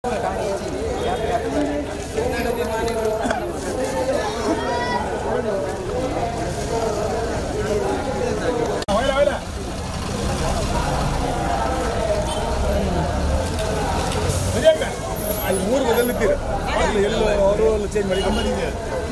ಅಲ್ಲಿ ಮೂರು ಬದಲಿದ್ದೀರ ಅಲ್ಲಿ ಎಲ್ಲೋ ಅವರು ಅಲ್ಲಿ ಚೇಂಜ್ ಮಾಡಿ ಗಮ್ಮತ್ತಿದೆ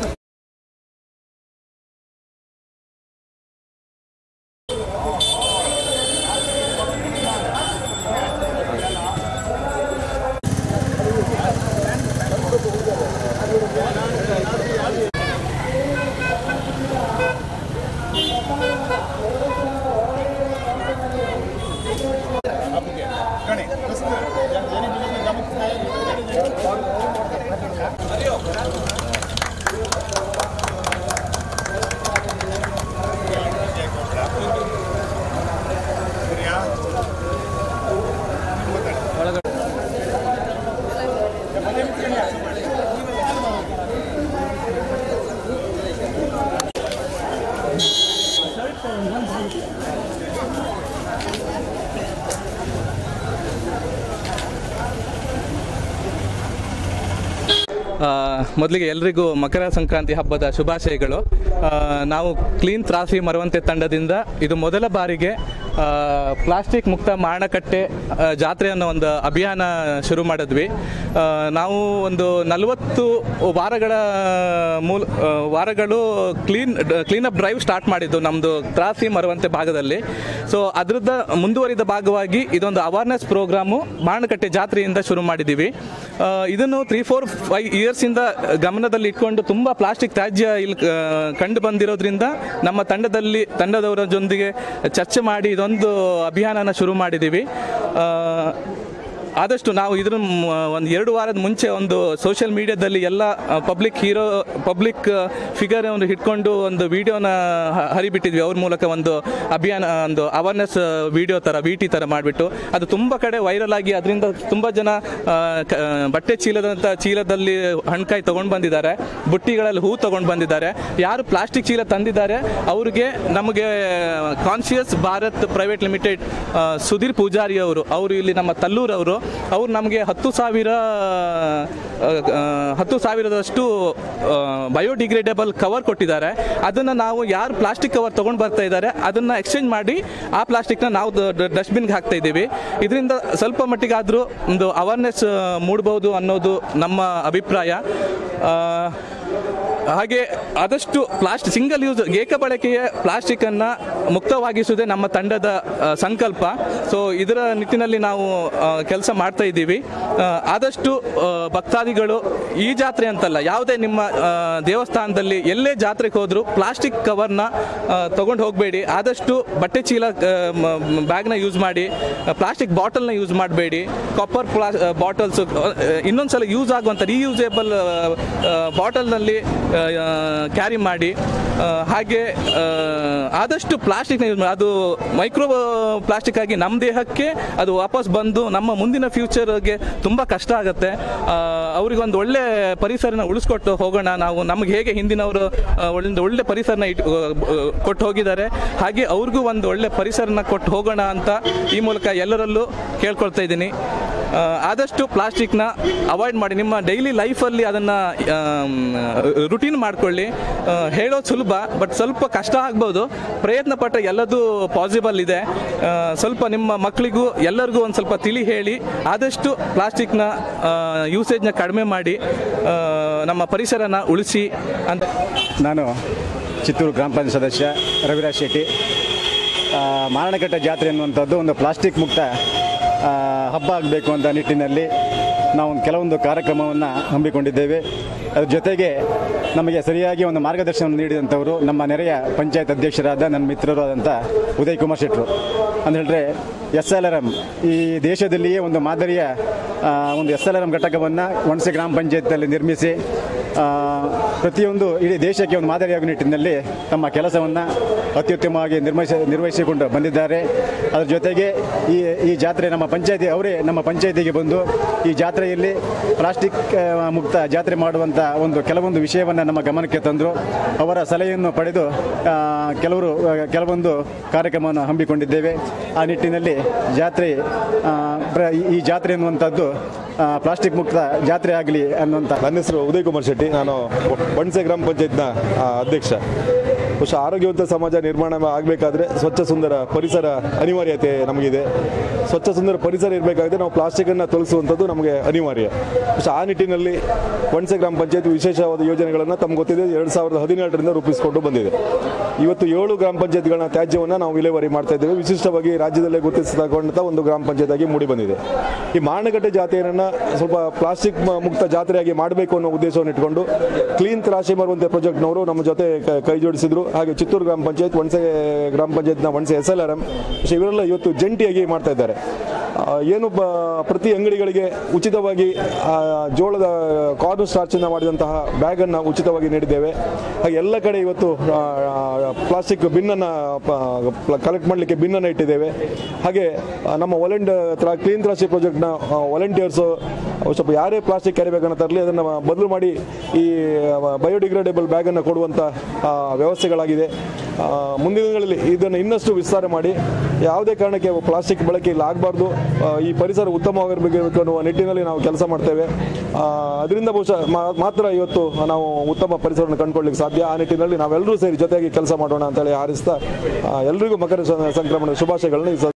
ಆ, ಮೊದಲಿಗೆ ಎಲ್ರಿಗೂ ಮಕರ ಸಂಕ್ರಾಂತಿ ಹಬ್ಬದ ಶುಭಾಶಯಗಳು ಆ, ನಾವು ಕ್ಲೀನ್ ತ್ರಾಸಿ ಮರವಂತೆ ತಂಡದಿಂದ ಇದು ಮೊದಲ ಬಾರಿಗೆ ಆ, ಪ್ಲಾಸ್ಟಿಕ್ ಮುಕ್ತ ಮಾರಣಕಟ್ಟೆ ಆ, ಜಾತ್ರೆ ಅನ್ನೋ ಒಂದು ಅಭಿಯಾನ ಶುರು ಮಾಡಿದ್ವಿ ಆ, ನಾವು ಒಂದು ನಲವತ್ತು ವಾರಗಳ ಮೂಲ ಆ, ವಾರಗಳು ಕ್ಲೀನ್ ಕ್ಲೀನಪ್ ಡ್ರೈವ್ ಸ್ಟಾರ್ಟ್ ಮಾಡಿದ್ದು ನಮ್ಮದು ತ್ರಾಸಿ ಮರವಂತೆ ಭಾಗದಲ್ಲಿ ಸೊ ಅದರದ ಮುಂದುವರಿದ ಭಾಗವಾಗಿ ಇದೊಂದು ಅವೇರ್ನೆಸ್ ಪ್ರೋಗ್ರಾಮು ಮಾರಣಕಟ್ಟೆ ಜಾತ್ರೆಯಿಂದ ಶುರು ಮಾಡಿದ್ದೀವಿ ಆ, ಇದನ್ನು ತ್ರೀ ಫೋರ್ ಫೈವ್ ಇಯರ್ಸಿಂದ ಗಮನದಲ್ಲಿ ಇಟ್ಕೊಂಡು ತುಂಬ ಪ್ಲಾಸ್ಟಿಕ್ ತ್ಯಾಜ್ಯ ಇಲ್ಲಿ ಆ, ಕಂಡು ಬಂದಿರೋದ್ರಿಂದ ನಮ್ಮ ತಂಡದಲ್ಲಿ ತಂಡದವರ ಜೊತೆಗೆ ಚರ್ಚೆ ಮಾಡಿ ಇದೊಂದು ಅಭಿಯಾನನ ಶುರು ಮಾಡಿದ್ದೀವಿ ಆ, ಆದಷ್ಟು ನಾವು ಇದ್ರ ಒಂದು ಎರಡು ವಾರದ ಮುಂಚೆ ಒಂದು ಸೋಷಿಯಲ್ ಮೀಡಿಯಾದಲ್ಲಿ ಎಲ್ಲ ಪಬ್ಲಿಕ್ ಹೀರೋ ಪಬ್ಲಿಕ್ ಫಿಗರ್ ಒಂದು ಹಿಡ್ಕೊಂಡು ಒಂದು ವಿಡಿಯೋನ ಹರಿಬಿಟ್ಟಿದ್ವಿ ಅವ್ರ ಮೂಲಕ ಒಂದು ಅಭಿಯಾನ ಒಂದು ಅವೇರ್ನೆಸ್ ವಿಡಿಯೋ ಥರ ವಿ ಟಿ ಥರ ಮಾಡಿಬಿಟ್ಟು ಅದು ತುಂಬ ಕಡೆ ವೈರಲ್ ಆಗಿ ಅದರಿಂದ ತುಂಬ ಜನ ಆ, ಕ- ಬಟ್ಟೆ ಚೀಲದಂಥ ಚೀಲದಲ್ಲಿ ಹಣ್ಕಾಯಿ ತೊಗೊಂಡು ಬಂದಿದ್ದಾರೆ ಬುಟ್ಟಿಗಳಲ್ಲಿ ಹೂ ತೊಗೊಂಡು ಬಂದಿದ್ದಾರೆ ಯಾರು ಪ್ಲಾಸ್ಟಿಕ್ ಚೀಲ ತಂದಿದ್ದಾರೆ ಅವ್ರಿಗೆ ನಮಗೆ conscious Bharat private limited Sudhir Pujari ಅವರು ಅವರು ಇಲ್ಲಿ ನಮ್ಮ ತಲ್ಲೂರವರು ಅವ್ರು ನಮಗೆ ಹತ್ತು ಸಾವಿರ ಆ, ಆ, ಹತ್ತು ಸಾವಿರದಷ್ಟು ಬಯೋಡಿಗ್ರೇಡೇಬಲ್ ಕವರ್ ಕೊಟ್ಟಿದ್ದಾರೆ ಅದನ್ನು ನಾವು ಯಾರು ಪ್ಲಾಸ್ಟಿಕ್ ಕವರ್ ತೊಗೊಂಡು ಬರ್ತಾ ಇದ್ದಾರೆ ಅದನ್ನು ಎಕ್ಸ್ಚೇಂಜ್ ಮಾಡಿ ಆ ಪ್ಲಾಸ್ಟಿಕ್ನ ನಾವು ಡಸ್ಟ್ಬಿನ್ಗೆ ಹಾಕ್ತಾ ಇದ್ದೀವಿ ಇದರಿಂದ ಸ್ವಲ್ಪ ಮಟ್ಟಿಗಾದರೂ ಒಂದು ಅವೇರ್ನೆಸ್ ಮೂಡಬಹುದು ಅನ್ನೋದು ನಮ್ಮ ಅಭಿಪ್ರಾಯ ಆ, ಹಾಗೆ ಆದಷ್ಟು ಪ್ಲಾಸ್ಟಿಕ್ ಸಿಂಗಲ್ ಯೂಸ್ ಏಕ ಬಳಕೆಯ ಪ್ಲಾಸ್ಟಿಕ್ಕನ್ನು ಮುಕ್ತವಾಗಿಸುವುದೇ ನಮ್ಮ ತಂಡದ ಆ, ಸಂಕಲ್ಪ ಸೊ ಇದರ ನಿಟ್ಟಿನಲ್ಲಿ ನಾವು ಕೆಲಸ ಮಾಡ್ತಾ ಇದ್ದೀವಿ ಆ, ಆದಷ್ಟು ಆ, ಭಕ್ತಾದಿಗಳು ಈ ಜಾತ್ರೆ ಅಂತಲ್ಲ ಯಾವುದೇ ನಿಮ್ಮ ಆ, ದೇವಸ್ಥಾನದಲ್ಲಿ ಎಲ್ಲೇ ಜಾತ್ರೆಗೆ ಹೋದರೂ ಪ್ಲಾಸ್ಟಿಕ್ ಕವರ್ನ ತಗೊಂಡು ಹೋಗಬೇಡಿ ಆದಷ್ಟು ಬಟ್ಟೆ ಚೀಲ ಬ್ಯಾಗ್ನ ಯೂಸ್ ಮಾಡಿ ಪ್ಲಾಸ್ಟಿಕ್ ಬಾಟಲ್ನ ಯೂಸ್ ಮಾಡಬೇಡಿ ಕಾಪರ್ ಪ್ಲಾ ಬಾಟಲ್ಸ್ ಇನ್ನೊಂದ್ಸಲ ಯೂಸ್ ಆಗುವಂಥ ರೀಯೂಸೇಬಲ್ ಬಾಟಲ್ನಲ್ಲಿ ಕ್ಯಾರಿ ಮಾಡಿ ಆ, ಹಾಗೆ ಆ, ಆದಷ್ಟು ಪ್ಲಾಸ್ಟಿಕ್ನ ಯೂಸ್ ಮಾಡಿ ಅದು ಮೈಕ್ರೋ ಪ್ಲಾಸ್ಟಿಕ್ ಆಗಿ ನಮ್ಮ ದೇಹಕ್ಕೆ ಅದು ವಾಪಸ್ ಬಂದು ನಮ್ಮ ಮುಂದಿನ ಫ್ಯೂಚರ್ಗೆ ತುಂಬ ಕಷ್ಟ ಆಗುತ್ತೆ ಅವ್ರಿಗೆ ಒಂದು ಒಳ್ಳೆ ಪರಿಸರನ ಉಳಿಸ್ಕೊಟ್ಟು ಹೋಗೋಣ ನಾವು ನಮ್ಗೆ ಹೇಗೆ ಹಿಂದಿನವರು ಆ, ಒಂದು ಒಳ್ಳೆ ಪರಿಸರನ ಇಟ್ ಕೊಟ್ಟು ಹೋಗಿದ್ದಾರೆ ಹಾಗೆ ಅವ್ರಿಗೂ ಒಂದು ಒಳ್ಳೆ ಪರಿಸರನ ಕೊಟ್ಟು ಹೋಗೋಣ ಅಂತ ಈ ಮೂಲಕ ಎಲ್ಲರಲ್ಲೂ ಕೇಳ್ಕೊಳ್ತಾ ಇದ್ದೀನಿ ಆ, ಆದಷ್ಟು ಪ್ಲಾಸ್ಟಿಕ್ನ ಅವಾಯ್ಡ್ ಮಾಡಿ ನಿಮ್ಮ ಡೈಲಿ ಲೈಫಲ್ಲಿ ಅದನ್ನು ರುಟೀನ್ ಮಾಡ್ಕೊಳ್ಳಿ ಆ, ಹೇಳೋದು ಸುಲಭ ಬಟ್ ಸ್ವಲ್ಪ ಕಷ್ಟ ಆಗ್ಬೋದು ಪ್ರಯತ್ನ ಪಟ್ಟರೆ ಎಲ್ಲದೂ ಪಾಸಿಬಲ್ ಇದೆ ಆ, ಸ್ವಲ್ಪ ನಿಮ್ಮ ಮಕ್ಕಳಿಗೂ ಎಲ್ಲರಿಗೂ ಒಂದು ಸ್ವಲ್ಪ ತಿಳಿ ಹೇಳಿ ಆದಷ್ಟು ಪ್ಲಾಸ್ಟಿಕ್ನ ಯೂಸೇಜ್ನ ಕಡಿಮೆ ಮಾಡಿ ಆ, ನಮ್ಮ ಪರಿಸರನ ಉಳಿಸಿ ಅಂತ ನಾನು ಚಿತ್ತೂರು ಗ್ರಾಮ ಪಂಚಾಯತ್ ಸದಸ್ಯ ರವಿರಾಜ್ ಶೆಟ್ಟಿ ಆ, ಮಾರಣಕಟ್ಟೆ ಜಾತ್ರೆ ಅನ್ನುವಂಥದ್ದು ಒಂದು ಪ್ಲಾಸ್ಟಿಕ್ ಮುಕ್ತ ಆ, ಹಬ್ಬ ಆಗಬೇಕು ಅಂತ ನಿಟ್ಟಿನಲ್ಲಿ ನಾವು ಒಂದು ಕೆಲವೊಂದು ಕಾರ್ಯಕ್ರಮವನ್ನು ಹಮ್ಮಿಕೊಂಡಿದ್ದೇವೆ ಅದ್ರ ಜೊತೆಗೆ ನಮಗೆ ಸರಿಯಾಗಿ ಒಂದು ಮಾರ್ಗದರ್ಶನ ನೀಡಿದಂಥವರು ನಮ್ಮ ನೆರೆಯ ಪಂಚಾಯತ್ ಅಧ್ಯಕ್ಷರಾದ ನನ್ನ ಮಿತ್ರರು ಆದಂಥ ಉದಯ್ ಕುಮಾರ್ ಶೆಟ್ಟರು ಅಂತ ಹೇಳಿದ್ರೆ ಎಸ್ ಎಲ್ ಆರ್ ಎಮ್ ಈ ದೇಶದಲ್ಲಿಯೇ ಒಂದು ಮಾದರಿಯ ಆ, ಒಂದು ಎಸ್ ಎಲ್ ಆರ್ ಎಮ್ ಘಟಕವನ್ನು ಒಣಸೆ ಗ್ರಾಮ ಪಂಚಾಯತ್ನಲ್ಲಿ ನಿರ್ಮಿಸಿ ಆ, ಪ್ರತಿಯೊಂದು ಇಡೀ ದೇಶಕ್ಕೆ ಒಂದು ಮಾದರಿಯಾಗುವ ನಿಟ್ಟಿನಲ್ಲಿ ತಮ್ಮ ಕೆಲಸವನ್ನು ಅತ್ಯುತ್ತಮವಾಗಿ ನಿರ್ವಹಿಸ ನಿರ್ವಹಿಸಿಕೊಂಡು ಬಂದಿದ್ದಾರೆ ಅದರ ಜೊತೆಗೆ ಈ ಈ ಜಾತ್ರೆ ನಮ್ಮ ಪಂಚಾಯತಿ ಅವರೇ ನಮ್ಮ ಪಂಚಾಯತಿಗೆ ಬಂದು ಈ ಜಾತ್ರೆಯಲ್ಲಿ ಪ್ಲಾಸ್ಟಿಕ್ ಆ, ಮುಕ್ತ ಜಾತ್ರೆ ಮಾಡುವಂಥ ಒಂದು ಕೆಲವೊಂದು ವಿಷಯವನ್ನು ನಮ್ಮ ಗಮನಕ್ಕೆ ತಂದರು ಅವರ ಸಲಹೆಯನ್ನು ಪಡೆದು ಆ, ಕೆಲವರು ಆ, ಕೆಲವೊಂದು ಕಾರ್ಯಕ್ರಮವನ್ನು ಹಮ್ಮಿಕೊಂಡಿದ್ದೇವೆ ಆ ನಿಟ್ಟಿನಲ್ಲಿ ಜಾತ್ರೆ ಆ, ಪ್ರ- ಈ ಜಾತ್ರೆ ಎನ್ನುವಂಥದ್ದು ಪ್ಲಾಸ್ಟಿಕ್ ಮುಕ್ತ ಜಾತ್ರೆ ಆಗಲಿ ಅನ್ನುವಂಥ ನನ್ನ ಹೆಸರು ಉದಯ್ ಕುಮಾರ್ ಶೆಟ್ಟಿ ನಾನು ಬಣ್ಸೆ ಗ್ರಾಮ ಪಂಚಾಯತ್ನ ಆ, ಅಧ್ಯಕ್ಷ ಬಹುಶಃ ಆರೋಗ್ಯವಂತ ಸಮಾಜ ನಿರ್ಮಾಣ ಆಗಬೇಕಾದ್ರೆ ಸ್ವಚ್ಛ ಸುಂದರ ಪರಿಸರ ಅನಿವಾರ್ಯತೆ ನಮಗಿದೆ ಸ್ವಚ್ಛ ಸುಂದರ ಪರಿಸರ ಇರಬೇಕಾದ್ರೆ ನಾವು ಪ್ಲಾಸ್ಟಿಕನ್ನು ತೊಲಗಿಸುವಂಥದ್ದು ನಮಗೆ ಅನಿವಾರ್ಯ ಬಹುಶಃ ಆ ನಿಟ್ಟಿನಲ್ಲಿ ಬಣ್ಸೆ ಗ್ರಾಮ ಪಂಚಾಯತ್ ವಿಶೇಷವಾದ ಯೋಜನೆಗಳನ್ನು ತಮ್ಗೆ ಗೊತ್ತಿದೆ ಎರಡು ಸಾವಿರದ ಹದಿನೇಳರಿಂದ ರೂಪಿಸಿಕೊಂಡು ಬಂದಿದೆ ಇವತ್ತು ಏಳು ಗ್ರಾಮ ಪಂಚಾಯತ್ಗಳನ್ನ ತ್ಯಾಜ್ಯವನ್ನು ನಾವು ವಿಲೇವಾರಿ ಮಾಡ್ತಾ ಇದ್ದೇವೆ ವಿಶಿಷ್ಟವಾಗಿ ರಾಜ್ಯದಲ್ಲೇ ಗುರುತಿಸಿಕೊಂಡಂಥ ಒಂದು ಗ್ರಾಮ ಪಂಚಾಯತ್ ಆಗಿ ಮೂಡಿ ಬಂದಿದೆ ಈ ಮಾರಣಕಟ್ಟೆ ಜಾತ್ರೆಯನ್ನು ಸ್ವಲ್ಪ ಪ್ಲಾಸ್ಟಿಕ್ ಮ- ಮುಕ್ತ ಜಾತ್ರೆಯಾಗಿ ಮಾಡಬೇಕು ಅನ್ನೋ ಉದ್ದೇಶವನ್ನು ಇಟ್ಕೊಂಡು ಕ್ಲೀನ್ ತ್ರಾಶಿ ಮರುವಂತೆ ಪ್ರಾಜೆಕ್ಟ್ನವರು ನಮ್ಮ ಜೊತೆ ಕ- ಕೈ ಜೋಡಿಸಿದ್ರು ಹಾಗೆ ಚಿತ್ತೂರು ಗ್ರಾಮ ಪಂಚಾಯತ್ ಒಣಸೆ ಗ್ರಾಮ ಪಂಚಾಯತ್ನ Onase S L R M ಇವರೆಲ್ಲ ಇವತ್ತು ಜಂಟಿಯಾಗಿ ಮಾಡ್ತಾ ಇದ್ದಾರೆ ಆ, ಏನು ಬ ಪ್ರತಿ ಅಂಗಡಿಗಳಿಗೆ ಉಚಿತವಾಗಿ ಆ, ಜೋಳದ ಕಾರ್ನ್ ಸ್ಟಾರ್ಚಿಂದ ಮಾಡಿದಂತಹ ಬ್ಯಾಗನ್ನು ಉಚಿತವಾಗಿ ನೀಡಿದ್ದೇವೆ ಹಾಗೆ ಎಲ್ಲ ಕಡೆ ಇವತ್ತು ಪ್ಲಾಸ್ಟಿಕ್ ಬಿನ್ನನ್ನು ಕಲೆಕ್ಟ್ ಮಾಡಲಿಕ್ಕೆ ಬಿನ್ನನ್ನು ಇಟ್ಟಿದ್ದೇವೆ ಹಾಗೆ ಆ, ನಮ್ಮ ವಾಲಂಟ್ ಕ್ಲೀನ್ ತ್ರಾಸಿ ಪ್ರಾಜೆಕ್ಟ್ನ ವಾಲಂಟಿಯರ್ಸು ಸ್ವಲ್ಪ ಯಾರೇ ಪ್ಲಾಸ್ಟಿಕ್ ಕ್ಯಾರಿ ಬ್ಯಾಗನ್ನು ತರಲಿ ಅದನ್ನು ಬದಲು ಮಾಡಿ ಈ ಬಯೋಡಿಗ್ರೇಡೇಬಲ್ ಬ್ಯಾಗನ್ನು ಕೊಡುವಂಥ ಆ, ವ್ಯವಸ್ಥೆಗಳಾಗಿದೆ ಆ, ಮುಂದಿನ ದಿನಗಳಲ್ಲಿ ಇದನ್ನು ಇನ್ನಷ್ಟು ವಿಸ್ತಾರ ಮಾಡಿ ಯಾವುದೇ ಕಾರಣಕ್ಕೆ ಪ್ಲಾಸ್ಟಿಕ್ ಬಳಕೆ ಇಲ್ಲಿ ಆಗಬಾರ್ದು ಈ ಪರಿಸರ ಉತ್ತಮವಾಗಿರಬೇಕು ಅನ್ನುವ ನಿಟ್ಟಿನಲ್ಲಿ ನಾವು ಕೆಲಸ ಮಾಡ್ತೇವೆ ಆ, ಅದರಿಂದ ಬಹುಶಃ ಮಾ- ಮಾತ್ರ ಇವತ್ತು ನಾವು ಉತ್ತಮ ಪರಿಸರವನ್ನು ಕಂಡುಕೊಳ್ಳಿಕ್ಕೆ ಸಾಧ್ಯ ಆ ನಿಟ್ಟಿನಲ್ಲಿ ನಾವೆಲ್ಲರೂ ಸೇರಿ ಜೊತೆಯಾಗಿ ಕೆಲಸ ಮಾಡೋಣ ಅಂತೇಳಿ ಹಾರಿಸ್ತಾ ಆ, ಎಲ್ರಿಗೂ ಮಕರ ಸಂ- ಸಂಕ್ರಮಣದ ಶುಭಾಶಯಗಳನ್ನ ಈ ಸ-